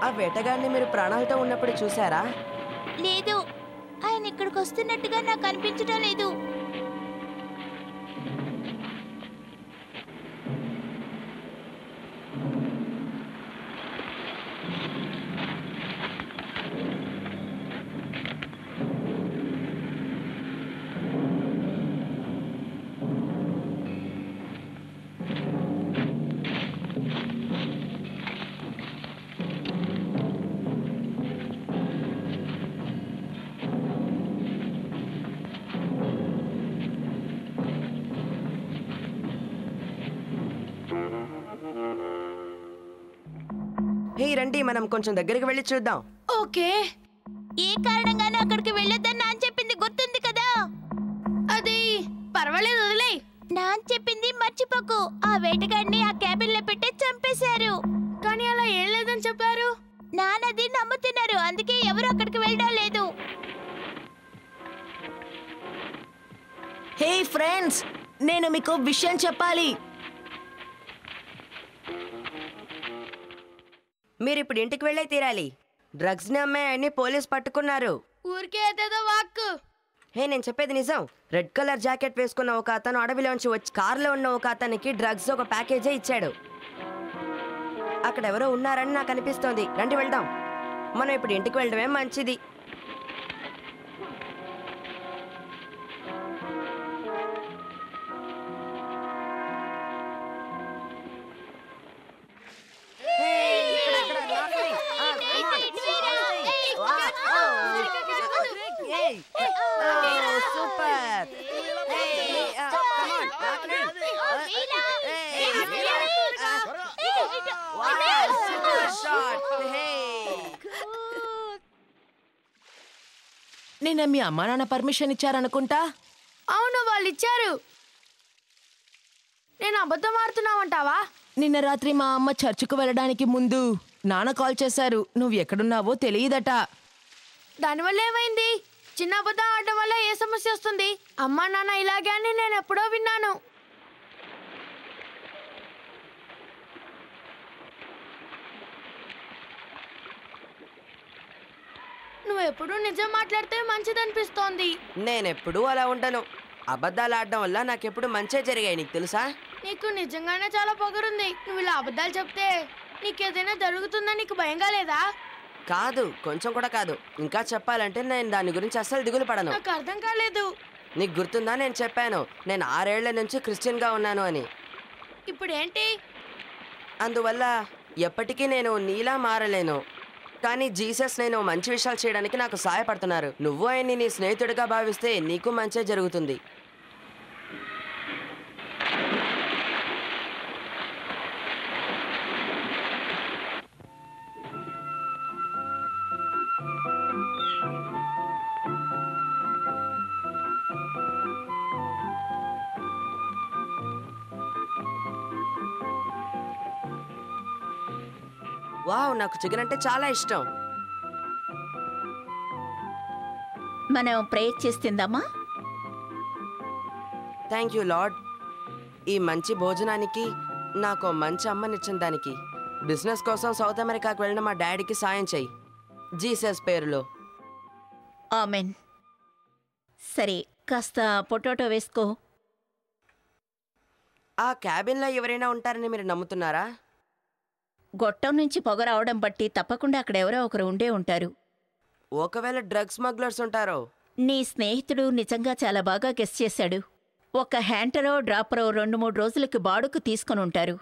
ఆ వేటగాడిని మీరు ప్రాణాలతో ఉన్నప్పుడు చూసారా లేదు ఆయన ఇక్కడికి వస్తున్నట్టుగా నాకు అనిపించడం లేదు హే రండి మనం కొంచెం దగ్గరికి వెళ్ళి చూద్దాం ఓకే ఏ కారణంగానూ అక్కడికి వెళ్ళొద్దని నాన్న చెప్పింది గుర్తుంది కదా అది పర్వాలేదు వదిలే నాన్న చెప్పింది మర్చిపోకు ఆ వేటగాడిని ఆ క్యాబిన్ లో పెట్టి చంపేశారు కానీ అలా ఏం లేదని చెప్పారు నాన్నది నమ్ముతున్నారు అందుకే ఎవరు అక్కడికి వెళ్ళడం లేదు హే ఫ్రెండ్స్ నేను మీకు విషయం చెప్పాలి మీరు ఇప్పుడు ఇంటికి వెళ్ళే తీరాలి డ్రగ్స్ ని అమ్మాయి ఆయన్ని పోలీస్ పట్టుకున్నారు ఊరికే ఏదేదో వాక్ హే నేను చెప్పేది నిజం రెడ్ కలర్ జాకెట్ వేసుకున్న ఒక అతను అడవిలోంచి వచ్చి కారులో ఉన్న ఒక అతనికి డ్రగ్స్ ఒక ప్యాకేజే ఇచ్చాడు అక్కడ ఎవరో ఉన్నారని నాకు అనిపిస్తోంది రండి వెళ్దాం మనం ఇప్పుడు ఇంటికి వెళ్ళడమే మంచిది సూపర్ నిన్న మీ అమ్మా నాన్న పర్మిషన్ ఇచ్చారనుకుంటా అవును వాళ్ళు ఇచ్చారు నేను అబద్ధం ఆడుతున్నావంటావా నిన్న రాత్రి మా అమ్మ చర్చికి వెళ్ళడానికి ముందు నాన్న కాల్ చేశారు నువ్వు ఎక్కడున్నావో తెలియదట దానివల్ల ఏమైంది చిన్న అబద్ధం ఆడటం వల్ల ఏ సమస్య వస్తుంది అమ్మా నాన్న ఇలాగే అని నేను ఎప్పుడో విన్నాను నువ్వు ఎప్పుడు నిజం మాట్లాడితే మంచిదనిపిస్తోంది నేనెప్పుడూ అలా ఉండను అబద్ధాలు ఆడడం వల్ల నాకెప్పుడు మంచే జరిగాయి నీకు తెలుసా నీకు నిజంగానే చాలా పొగరుంది నువ్వు ఇలా అబద్ధాలు చెప్తే నీకేదైనా జరుగుతుందని నీకు భయంగా లేదా కాదు కొంచెం కూడా కాదు ఇంకా చెప్పాలంటే నేను దాని గురించి అస్సలు దిగులు పడను నాకు అర్థం కాలేదు నీకు గుర్తుందా నేను చెప్పాను నేను ఆరేళ్ల నుంచి క్రిస్టియన్గా ఉన్నాను అని ఇప్పుడు ఏంటి అందువల్ల ఎప్పటికీ నేను నీలా మారలేను కానీ జీసస్ నేను మంచి విషయాలు చేయడానికి నాకు సహాయపడుతున్నారు నువ్వు ఆయన్ని నీ స్నేహితుడిగా భావిస్తే నీకు మంచే జరుగుతుంది వావ్ నాకు చికెన్ అంటే చాలా ఇష్టం మనం ప్రేయర్ చేస్తుందమ్మా థ్యాంక్ యూ లార్డ్ ఈ మంచి భోజనానికి నాకు ఓ మంచి అమ్మనిచ్చిన దానికి బిజినెస్ కోసం సౌత్ అమెరికాకు వెళ్ళిన మా డాడీకి సాయం చెయ్యి జీసస్ పేరులో ఆమెన్ సరే కాస్త పొటాటో వేసుకో ఆ క్యాబిన్లో ఎవరైనా ఉంటారని మీరు నమ్ముతున్నారా గొట్టం నుంచి పొగ రావడం బట్టి తప్పకుండా అక్కడ ఎవరో ఒకరు ఉండే ఉంటారు ఒకవేళ డ్రగ్స్ స్మగ్లర్స్ ఉంటారో నీ స్నేహితుడు నిజంగా చాలా బాగా గెస్ చేశాడు ఒక హ్యాంటరో డ్రాపరో రెండు మూడు రోజులకి బాడుకు తీసుకొని ఉంటారు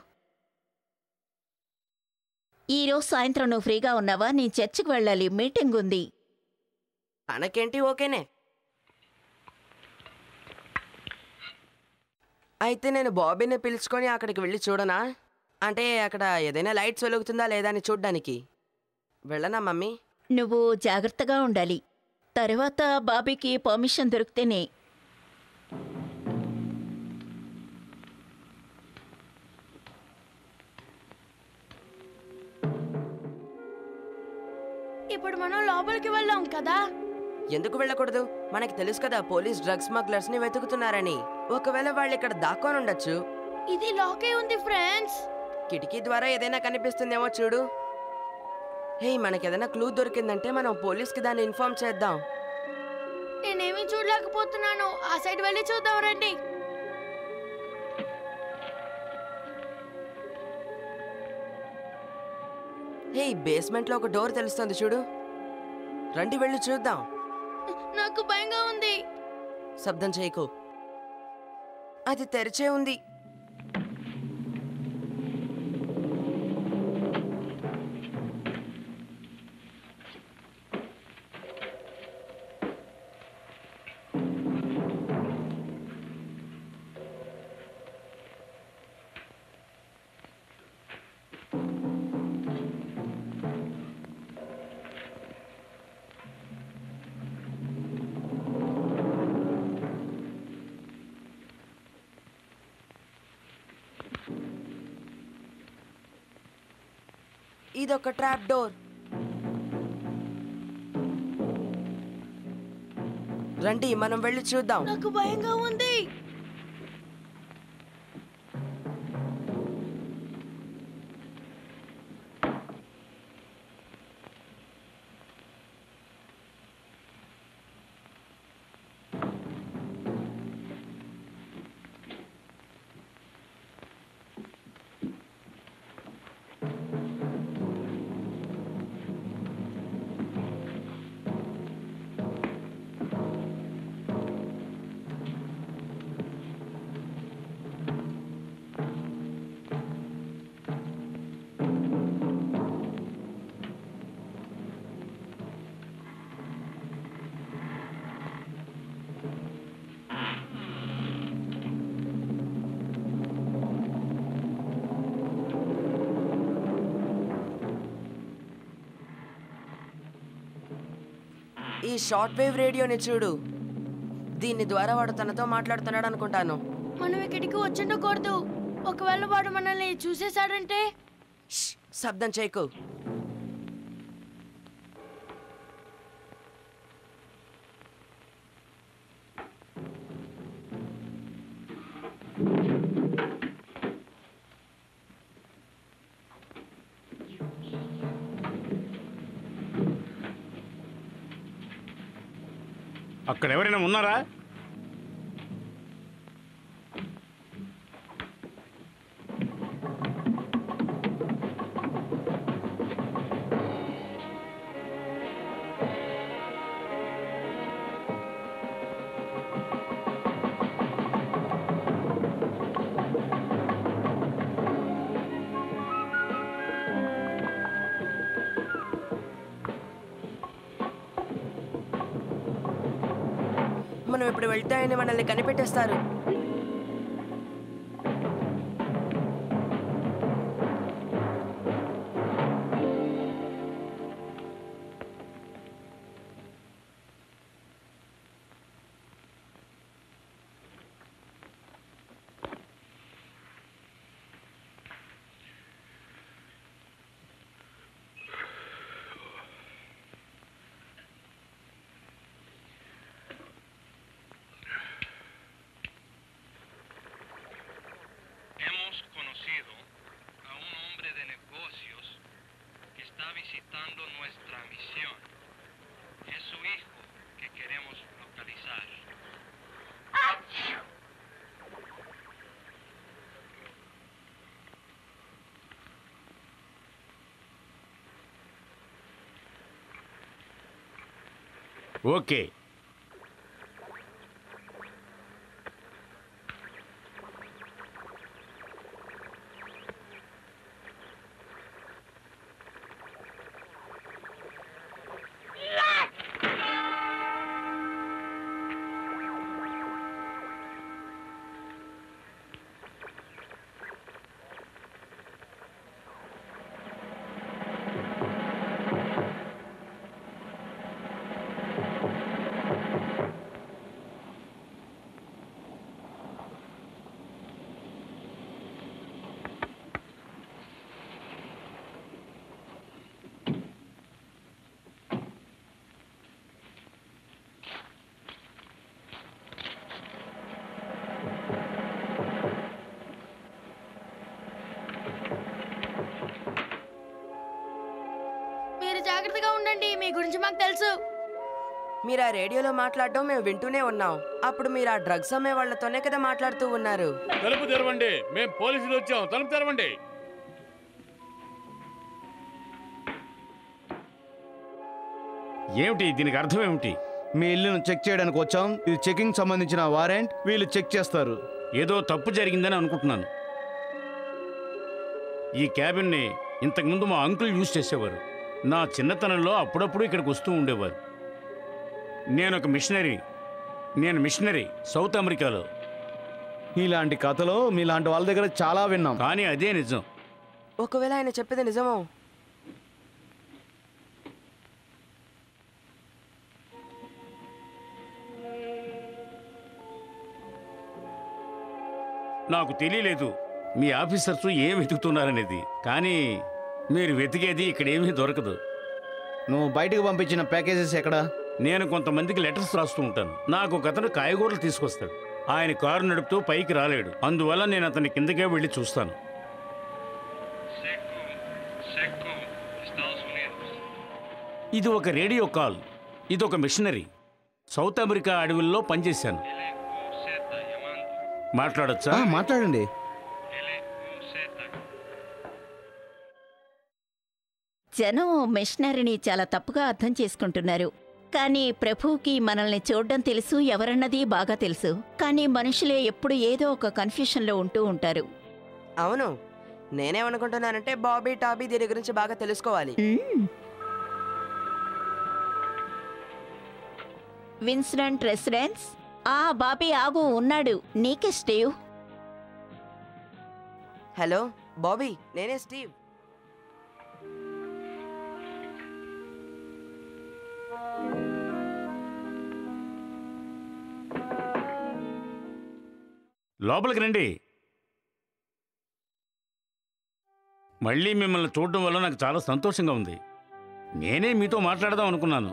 ఈ రోజు సాయంత్రం నువ్వు ఫ్రీగా ఉన్నావా నేను చర్చికి వెళ్ళాలి మీటింగ్ ఉంది తనకేంటి ఓకేనే అయితే నేను బాబీని పిలుచుకొని అక్కడికి వెళ్ళి చూడనా అంటే అక్కడ ఏదైనా లైట్స్ వెలుగుతుందా లేదా అని చూడ్డానికి వెళ్ళనా మమ్మీ నువ్వు జాగ్రత్తగా ఉండాలి తర్వాత బాబీకి పర్మిషన్ దొరికితేనే ఇప్పుడు మనం లోపలికి వెళ్ళాం కదా ఎందుకు వెళ్ళకూడదు మనకి తెలుసు కదా పోలీస్ డ్రగ్స్ స్మగ్లర్స్ ని వెతుకుతున్నారని ఒకవేళ వాళ్ళు ఇక్కడ దాక్కొని ఉండొచ్చు ఇది లాకే ఉంది ఫ్రెండ్స్ కిటికీ ద్వారా ఏదైనా కనిపిస్తుందేమో చూడు హే మనకి ఏదైనా క్లూ దొరికిందంటే మనం పోలీస్కి దాన్ని ఇన్ఫార్మ్ చేద్దాం నేనేమీ చూడలేకపోతున్నాను ఆ సైడ్ వెళ్ళి చూద్దాం రండి హే బేస్మెంట్లో ఒక డోర్ తెలుస్తుంది చూడు రండి వెళ్ళి చూద్దాం నాకు భయంగా ఉంది శబ్దం చేయకు అది తెరిచే ఉంది ఇదొక ట్రాప్ డోర్ రండి మనం వెళ్ళి చూద్దాం నాకు భయంగా ఉంది ఈ షార్ట్ వేవ్ రేడియోని చూడు దీని ద్వారా వాడు తనతో మాట్లాడుతున్నాడు అనుకుంటాను మనం ఇక్కడికి వచ్చిండకూడదు ఒకవేళ వాడు మనల్ని చూసేశాడంటే ష్, శబ్దం చేయకు అక్కడ ఎవరైనా ఉన్నారా మనం ఇప్పుడు వెళ్తే ఆయన మనల్ని కనిపెట్టేస్తారు Hemos conocido a un hombre de negocios que está visitando nuestra misión. Es su hijo que queremos localizar. Okay జాగ్రత్తగా ఉండండి మీ గురించి మాకు తెలుసు మీరు ఆ రేడియోలో మాట్లాడడం మేము వింటూనే ఉన్నాం అప్పుడు మీరు ఆ డ్రగ్స్ అమ్మే వాళ్ళతోనే కదా మాట్లాడుతూ ఉన్నారు తలుపు తెరవండి మేము పోలీసులు వచ్చాం తలుపు తెరవండి ఏమిటి దీనికి అర్థం ఏమిటి మీ ఇల్లును చెక్ చేయడానికి వచ్చాం ఇది చెకింగ్ సంబంధించిన వారెంట్ వీళ్ళు చెక్ చేస్తారు ఏదో తప్పు జరిగిందని అనుకుంటున్నాను ఈ క్యాబిన్ని ఇంతకుముందు మా అంకుల్ యూజ్ చేసేవారు నా చిన్నతనంలో అప్పుడప్పుడు ఇక్కడికి వస్తూ ఉండేవారు నేను ఒక మిషనరీ నేను మిషనరీ సౌత్ అమెరికాలో ఇలాంటి కథలో మీలాంటి వాళ్ళ దగ్గర చాలా విన్నాం కానీ అదే నిజం ఒకవేళ ఆయన చెప్పేది నిజమో నాకు తెలియలేదు మీ ఆఫీసర్స్ ఏం వెతుకుతున్నారనేది కానీ మీరు వెతికేది ఇక్కడ ఏమీ దొరకదు నువ్వు బయటకు పంపించిన ప్యాకేజెస్ ఎక్కడ నేను కొంతమందికి లెటర్స్ రాస్తూ ఉంటాను నాకు ఒక అతను కాయగూరలు తీసుకొస్తాడు ఆయన కారు నడుపుతూ పైకి రాలేడు అందువల్ల నేను అతని కిందకే వెళ్ళి చూస్తాను Seco, Seco, Estados Unidos. ఇది ఒక రేడియో కాల్ ఇది ఒక మిషనరీ సౌత్ అమెరికా అడవుల్లో పనిచేశాను LQZ llamando. మాట్లాడొచ్చా ఆ, మాట్లాడండి LQZ. జనం మిషనరీని చాలా తప్పుగా అర్థం చేసుకుంటున్నారు కానీ ప్రభువుకి మనల్ని చూడడం తెలుసు ఎవరన్నది బాగా తెలుసు కానీ మనుషులే ఎప్పుడు ఏదో ఒక కన్ఫ్యూషన్లో ఉంటూ ఉంటారు అవును నేనేమనుకుంటున్నానంటే బాబీ టాబీ దీని గురించి బాగా తెలుసుకోవాలి మ్మ్. విన్సిడెంట్ రెసిడెన్స్ ఆ బాబీ ఆగు ఉన్నాడు నీకే స్టీవ్ హలో బాబీ నేనే స్టీవ్ లోపలికి రండి మళ్ళీ మిమ్మల్ని చూడడం వల్ల నాకు చాలా సంతోషంగా ఉంది నేనే మీతో మాట్లాడదాం అనుకున్నాను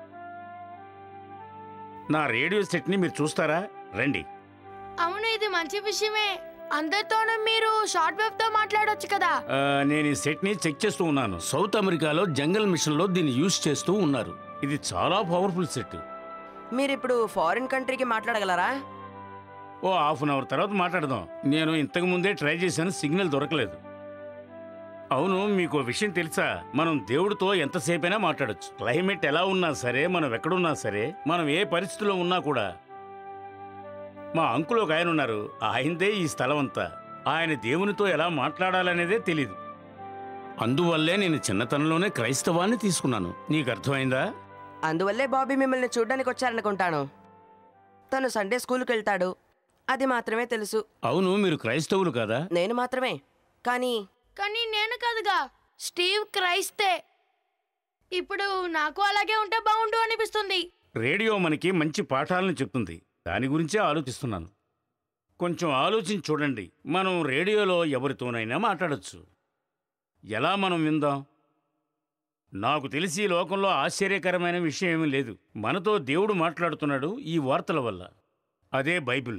నా రేడియో సెట్ని మీరు చూస్తారా రండి అవును ఇది మంచి విషయమే అందరితోనూ మీరు షార్ట్ వేవ్ తో మాట్లాడొచ్చు కదా ఆ, నేను ఈ సెట్ని చెక్ చేస్తూ ఉన్నాను సౌత్ అమెరికాలో జంగల్ మిషన్లో దీన్ని యూజ్ చేస్తూ ఉన్నారు ఇది చాలా పవర్ఫుల్ సెట్ మీరు ఇప్పుడు ఫారిన్ కంట్రీకి మాట్లాడగలరా ఓ హాఫ్ అన్ అవర్ తర్వాత మాట్లాడదాం నేను ఇంతకు ముందే ట్రై చేశాను సిగ్నల్ దొరకలేదు అవును మీకు ఓ విషయం తెలుసా మనం దేవుడితో ఎంతసేపైనా మాట్లాడొచ్చు క్లైమేట్ ఎలా ఉన్నా సరే మనం ఎక్కడున్నా సరే మనం ఏ పరిస్థితిలో ఉన్నా కూడా మా అంకుల్ ఒక ఆయన ఉన్నారు ఆయనదే ఈ స్థలం అంతా ఆయన దేవునితో ఎలా మాట్లాడాలనేదే తెలీదు అందువల్లే నేను చిన్నతనంలోనే క్రైస్తవాన్ని తీసుకున్నాను నీకు అర్థమైందా అందువల్లే బాబీ మిమ్మల్ని చూడడానికి వచ్చారనుకుంటాను తను సండే స్కూల్కి వెళ్తాడు అది మాత్రమే తెలుసు అవును మీరు క్రైస్తవులు కదా నేను మాత్రమే కానీ కానీ నేను కాదుగా స్టీవ్ క్రైస్తే ఇప్పుడు నాకు అలాగే ఉంటే బాగుండు అనిపిస్తుంది రేడియో మనకి మంచి పాఠాలను చెప్తుంది దాని గురించే ఆలోచిస్తున్నాను కొంచెం ఆలోచించి చూడండి మనం రేడియోలో ఎవరితోనైనా మాట్లాడొచ్చు ఎలా మనం విందాం నాకు తెలిసి ఈ లోకంలో ఆశ్చర్యకరమైన విషయం ఏమీ లేదు మనతో దేవుడు మాట్లాడుతున్నాడు ఈ వార్తల వల్ల అదే బైబిల్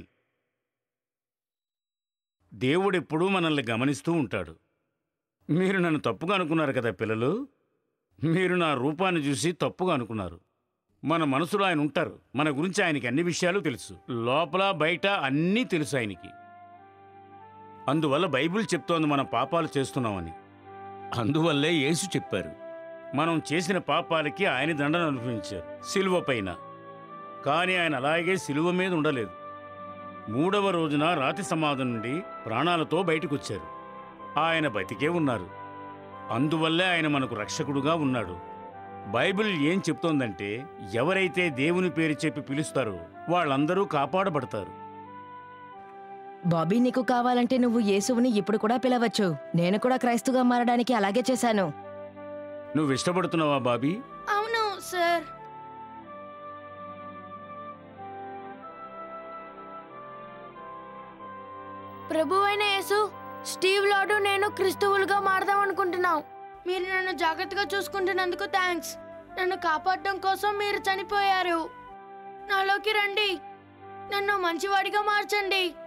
దేవుడెప్పుడూ మనల్ని గమనిస్తూ ఉంటాడు మీరు నన్ను తప్పుగా అనుకున్నారు కదా పిల్లలు మీరు నా రూపాన్ని చూసి తప్పుగా అనుకున్నారు మన మనసులో ఆయన ఉంటారు మన గురించి ఆయనకి అన్ని విషయాలు తెలుసు లోపల బయట అన్నీ తెలుసు ఆయనకి అందువల్ల బైబిల్ చెప్తోంది మన పాపాలు చేస్తున్నామని అందువల్లే యేసు చెప్పారు మనం చేసిన పాపాలకి ఆయన దండన అనుభవించారు సిలువ పైన కానీ ఆయన అలాగే సిలువ మీద ఉండలేదు మూడవ రోజున రాతి సమాధి నుండి ప్రాణాలతో బయటకొచ్చారు ఆయన బతికే ఉన్నారు అందువల్లే ఆయన మనకు రక్షకుడుగా ఉన్నాడు బైబిల్ ఏం చెప్తోందంటే ఎవరైతే దేవుని పేరు చెప్పి పిలుస్తారో వాళ్ళందరూ కాపాడబడతారు బాబీ నీకు కావాలంటే నువ్వు యేసువుని ఇప్పుడు కూడా పిలవచ్చు నేను కూడా క్రైస్తుగా మారడానికి అలాగే చేశాను నువ్వు ఇష్టపడుతున్నావా బాబీ అవును సార్ ప్రభు అయిన యేసు స్టీవ్ లాడు నేను క్రిస్తువులుగా మారదాం అనుకుంటున్నాం మీరు నన్ను జాగ్రత్తగా చూసుకుంటున్నందుకు థ్యాంక్స్ నన్ను కాపాడడం కోసం మీరు చనిపోయారు నాలోకి రండి నన్ను మంచివాడిగా మార్చండి